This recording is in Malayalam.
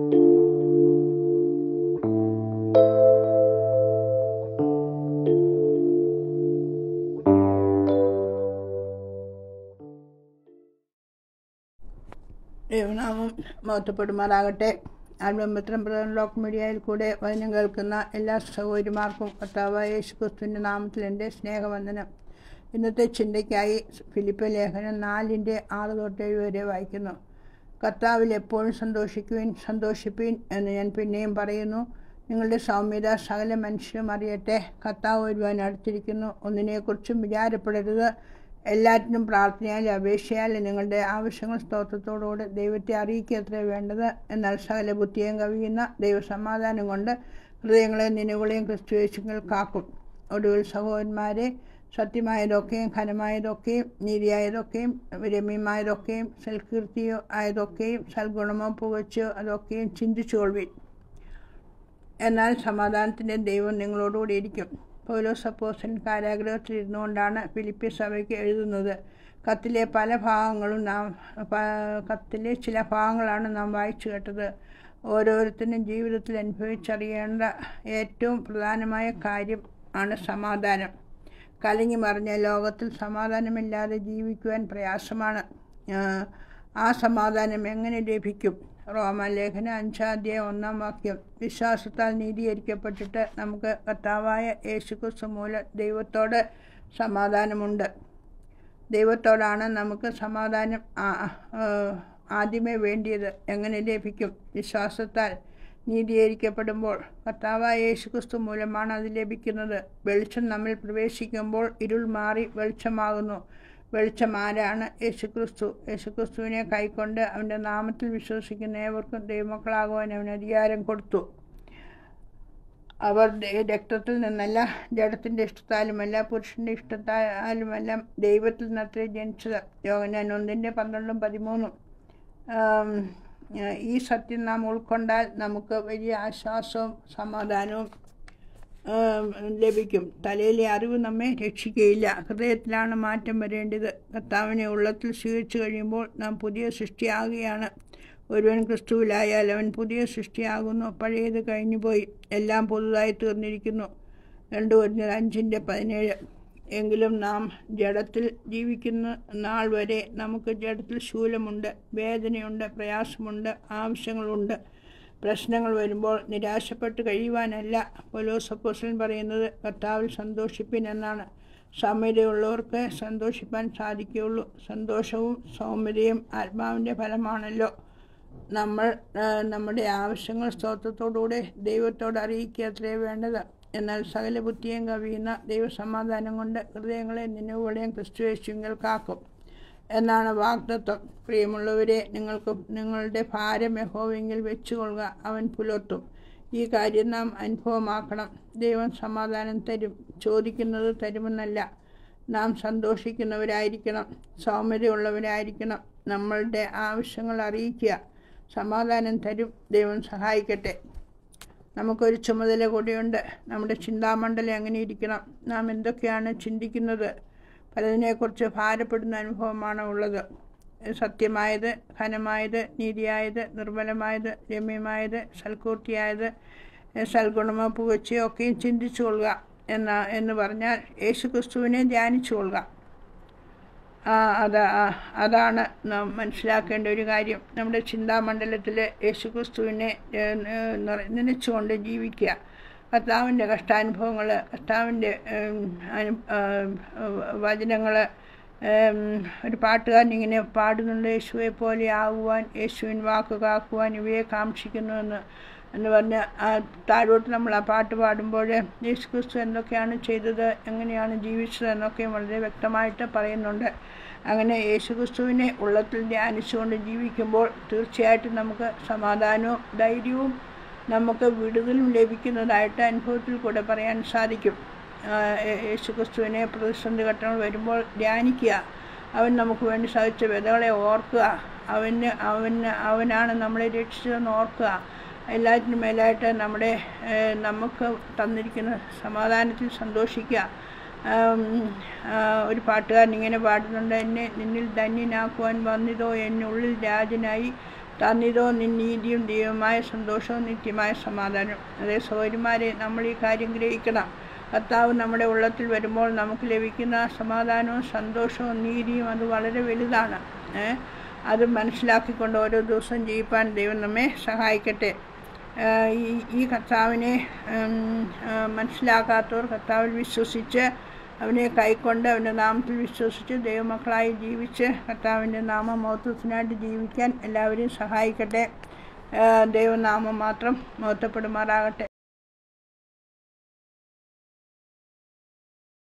ദൈവനാമം മഹത്വപ്പെടുമാറാകട്ടെ ആൽബമ്പത്രം പ്രധാന ലോക്ക് മീഡിയയിൽ കൂടെ വചനം കേൾക്കുന്ന എല്ലാ സഹോദരിമാർക്കും കർത്താവായ യേശു ക്രിസ്തുവിൻ്റെ നാമത്തിൽ എൻ്റെ സ്നേഹവന്ദനം ഇന്നത്തെ ചിന്തയ്ക്കായി ഫിലിപ്പ് ലേഖനം നാലിൻ്റെ ആറ് തൊട്ട് ഏഴ് വരെ വായിക്കുന്നു കർത്താവിൽ എപ്പോഴും സന്തോഷിക്കുവിൻ സന്തോഷിപ്പീൻ എന്ന് ഞാൻ പിന്നെയും പറയുന്നു നിങ്ങളുടെ സൗമ്യത സകല മനുഷ്യരും അറിയട്ടെ കർത്താവ് വരുവാൻ അടുത്തിരിക്കുന്നു ഒന്നിനെക്കുറിച്ചും വിചാരപ്പെടരുത് എല്ലാറ്റിനും പ്രാർത്ഥനയാലും അപേക്ഷയാലും നിങ്ങളുടെ ആവശ്യങ്ങൾ സ്തോത്രത്തോടുകൂടി ദൈവത്തെ അറിയിക്കത്രേ വേണ്ടത് എന്നാൽ സകല ബുദ്ധിയും കവിയുന്ന ദൈവസമാധാനം കൊണ്ട് ഹൃദയങ്ങളെയും നിലവുകളെയും ക്രിസ്തുവേശുങ്ങൾ കാക്കും ഒടുവിൽ സഹോദരന്മാരെ സത്യമായതൊക്കെയും ഘനമായതൊക്കെയും നീതിയായതൊക്കെയും രമ്യമായതൊക്കെയും സൽകീർത്തിയോ ആയതൊക്കെയും സൽഗുണമോ പുകച്ചോ അതൊക്കെയും ചിന്തിച്ചുകൊള്ളുവിൻ എന്നാൽ സമാധാനത്തിൻ്റെ ദൈവം നിങ്ങളോടുകൂടി ഇരിക്കും പൗലോസ് അപ്പോസൻ കാരാഗ്രഹത്തിൽ ഇരുന്നുകൊണ്ടാണ് ഫിലിപ്പി സഭയ്ക്ക് എഴുതുന്നത് കത്തിലെ പല ഭാഗങ്ങളും നാം കത്തിലെ ചില ഭാഗങ്ങളാണ് നാം വായിച്ചു കേട്ടത് ഓരോരുത്തരും ജീവിതത്തിൽ അനുഭവിച്ചറിയേണ്ട ഏറ്റവും പ്രധാനമായ കാര്യം ആണ് സമാധാനം കലങ്ങി മറിഞ്ഞ ലോകത്തിൽ സമാധാനമില്ലാതെ ജീവിക്കുവാൻ പ്രയാസമാണ് ആ സമാധാനം എങ്ങനെ ലഭിക്കും റോമലേഖന അഞ്ചാധ്യായ ഒന്നാം വാക്യം വിശ്വാസത്താൽ നീതീകരിക്കപ്പെട്ടിട്ട് നമുക്ക് കർത്താവായ യേശുക്രിസ്തു മൂലം ദൈവത്തോട് സമാധാനമുണ്ട് ദൈവത്തോടാണ് നമുക്ക് സമാധാനം ആദ്യമേ വേണ്ടിയത് എങ്ങനെ ലഭിക്കും വിശ്വാസത്താൽ നീതീകരിക്കപ്പെടുമ്പോൾ കർത്താവായ യേശുക്രിസ്തു മൂലമാണ് അത് ലഭിക്കുന്നത് വെളിച്ചം നമ്മിൽ പ്രവേശിക്കുമ്പോൾ ഇരുൾ മാറി വെളിച്ചമാകുന്നു വെളിച്ചം ആരാണ് യേശുക്രിസ്തു യേശുക്രിസ്തുവിനെ കൈക്കൊണ്ട് അവൻ്റെ നാമത്തിൽ വിശ്വസിക്കുന്ന ഏവർക്കും ദൈവമക്കളാകുവാൻ അവന് അധികാരം കൊടുത്തു അവർ രക്തത്തിൽ നിന്നല്ല ജഡത്തിൻ്റെ ഇഷ്ടത്താലുമല്ല പുരുഷൻ്റെ ഇഷ്ടത്താലുമല്ല ദൈവത്തിൽ നിന്നത്രേ ജനിച്ചത് യോഗനാൻ ഒന്നിൻ്റെ പന്ത്രണ്ടും പതിമൂന്നും ഈ സത്യം നാം ഉൾക്കൊണ്ടാൽ നമുക്ക് വലിയ ആശ്വാസവും സമാധാനവും ലഭിക്കും തലയിലെ അറിവ് നമ്മെ രക്ഷിക്കുകയില്ല ഹൃദയത്തിലാണ് മാറ്റം വരേണ്ടത് കർത്താവിനെ ഉള്ളത്തിൽ സ്വീകരിച്ചു കഴിയുമ്പോൾ നാം പുതിയ സൃഷ്ടിയാകുകയാണ് ഒരുവൻ ക്രിസ്തുവിലായാൽ അവൻ പുതിയ സൃഷ്ടിയാകുന്നു പഴയത് കഴിഞ്ഞുപോയി എല്ലാം പുതുതായി തീർന്നിരിക്കുന്നു രണ്ട് ഒരു അഞ്ചിൻ്റെ പതിനേഴ് എങ്കിലും നാം ജഡത്തിൽ ജീവിക്കുന്ന നാൾ വരെ നമുക്ക് ജഡത്തിൽ ശൂലമുണ്ട് വേദനയുണ്ട് പ്രയാസമുണ്ട് ആവശ്യങ്ങളുണ്ട് പ്രശ്നങ്ങൾ വരുമ്പോൾ നിരാശപ്പെട്ട് കഴിയുവാനല്ല പൊലോസപ്പോസൻ പറയുന്നത് കർത്താവിൽ സന്തോഷിപ്പിൻ എന്നാണ് സൗമ്യതയുള്ളവർക്ക് സന്തോഷിപ്പാൻ സാധിക്കുകയുള്ളൂ സന്തോഷവും സൗമ്യതയും ആത്മാവിൻ്റെ ഫലമാണല്ലോ നമ്മൾ നമ്മുടെ ആവശ്യങ്ങൾ സ്തോത്രത്തോടുകൂടെ ദൈവത്തോട് അറിയിക്കുക അത്രേ വേണ്ടത് എന്നാൽ സകല ബുദ്ധിയും കവിയുന്ന ദൈവസമാധാനം കൊണ്ട് ഹൃദയങ്ങളെ നിന്നുകളെയും ക്രിസ്തുവേശുങ്ങൾ കാക്കും എന്നാണ് വാഗ്ദത്വം പ്രിയമുള്ളവരെ നിങ്ങൾക്ക് നിങ്ങളുടെ ഭാരം യഹോവെങ്കിൽ വെച്ചുകൊള്ളുക അവൻ പുലർത്തും ഈ കാര്യം നാം അനുഭവമാക്കണം ദൈവം സമാധാനം തരും ചോദിക്കുന്നത് തരുമെന്നല്ല നാം സന്തോഷിക്കുന്നവരായിരിക്കണം സൗമ്യതയുള്ളവരായിരിക്കണം നമ്മളുടെ ആവശ്യങ്ങൾ അറിയിക്കുക സമാധാനം തരും ദൈവം സഹായിക്കട്ടെ നമുക്കൊരു ചുമതല കൂടിയുണ്ട് നമ്മുടെ ചിന്താമണ്ഡലം എങ്ങനെ ഇരിക്കണം നാം എന്തൊക്കെയാണ് ചിന്തിക്കുന്നത് പലതിനെക്കുറിച്ച് ഭാരപ്പെടുന്ന അനുഭവമാണ് ഉള്ളത് സത്യമായത് ഘനമായത് നീതിയായത് നിർമ്മലമായത് രമ്യമായത് സൽക്കൂർത്തിയായത് സൽഗുണമോ പുകച്ചയോ ഒക്കെയും ചിന്തിച്ചു കൊള്ളുക എന്ന എന്ന് പറഞ്ഞാൽ യേശു ക്രിസ്തുവിനെ ധ്യാനിച്ചു കൊള്ളുക അത് അതാണ് നാം മനസ്സിലാക്കേണ്ട ഒരു കാര്യം നമ്മുടെ ചിന്താമണ്ഡലത്തിൽ യേശു ക്രിസ്തുവിനെ നനച്ചുകൊണ്ട് ജീവിക്കുക കർത്താവിൻ്റെ കഷ്ടാനുഭവങ്ങൾ കർത്താവിൻ്റെ വചനങ്ങൾ ഒരു പാട്ടുകാരൻ ഇങ്ങനെ പാടുന്നുണ്ട് യേശുവെ പോലെ ആകുവാൻ യേശുവിൻ വാക്ക് കാക്കുവാൻ ഇവയെ കാക്ഷിക്കുന്നുവെന്ന് എന്ന് പറഞ്ഞ് ആ താഴോട്ട് നമ്മൾ ആ പാട്ട് പാടുമ്പോൾ യേശു ക്രിസ്തു എന്തൊക്കെയാണ് ചെയ്തത് എങ്ങനെയാണ് ജീവിച്ചത് എന്നൊക്കെ വളരെ വ്യക്തമായിട്ട് പറയുന്നുണ്ട് അങ്ങനെ യേശു ക്രിസ്തുവിനെ ഉള്ളത്തിൽ ധ്യാനിച്ചുകൊണ്ട് ജീവിക്കുമ്പോൾ തീർച്ചയായിട്ടും നമുക്ക് സമാധാനവും ധൈര്യവും നമുക്ക് വിടുതലും ലഭിക്കുന്നതായിട്ട് അനുഭവത്തിൽ കൂടെ പറയാൻ സാധിക്കും യേശു ക്രിസ്തുവിനെ പ്രതിസന്ധി ഘട്ടങ്ങൾ വരുമ്പോൾ ധ്യാനിക്കുക അവൻ നമുക്ക് വേണ്ടി സഹിച്ച വ്യതകളെ ഓർക്കുക അവന് അവന് അവനാണ് നമ്മളെ രക്ഷിച്ചതെന്ന് ഓർക്കുക എല്ലാറ്റിനും മേലായിട്ട് നമ്മുടെ നമുക്ക് തന്നിരിക്കുന്ന സമാധാനത്തിൽ സന്തോഷിക്കുക ഒരു പാട്ടുകാരൻ ഇങ്ങനെ പാടുന്നുണ്ട് എന്നെ നിന്നിൽ ധന്യനാക്കുവാൻ വന്നിതോ എന്നുള്ളിൽ രാജനായി തന്നിതോ നിൻ നീതിയും ദൈവമായ സന്തോഷവും നിത്യമായ സമാധാനം അതേ സൗകര്യമാരെ നമ്മൾ ഈ കാര്യം ഗ്രഹിക്കണം കർത്താവ് നമ്മുടെ ഉള്ളത്തിൽ വരുമ്പോൾ നമുക്ക് ലഭിക്കുന്ന സമാധാനവും സന്തോഷവും നീതിയും അത് വളരെ വലുതാണ് ഏ അത് മനസ്സിലാക്കിക്കൊണ്ട് ഓരോ ദിവസവും ജീവിപ്പാൻ ദൈവം നമ്മെ സഹായിക്കട്ടെ ഏഹ് ഈ ഈ കർത്താവിനെ ഉം, ആ, മനസ്സിലാക്കാത്തവർ കർത്താവിൽ വിശ്വസിച്ച് അവനെ കൈക്കൊണ്ട് അവൻ്റെ നാമത്തിൽ വിശ്വസിച്ച് ദൈവമക്കളായി ജീവിച്ച് കർത്താവിൻ്റെ നാമമഹത്വത്തിനായിട്ട് ജീവിക്കാൻ എല്ലാവരെയും സഹായിക്കട്ടെ ഏഹ് ദൈവനാമം മാത്രം മഹത്വപ്പെടുമാറാകട്ടെ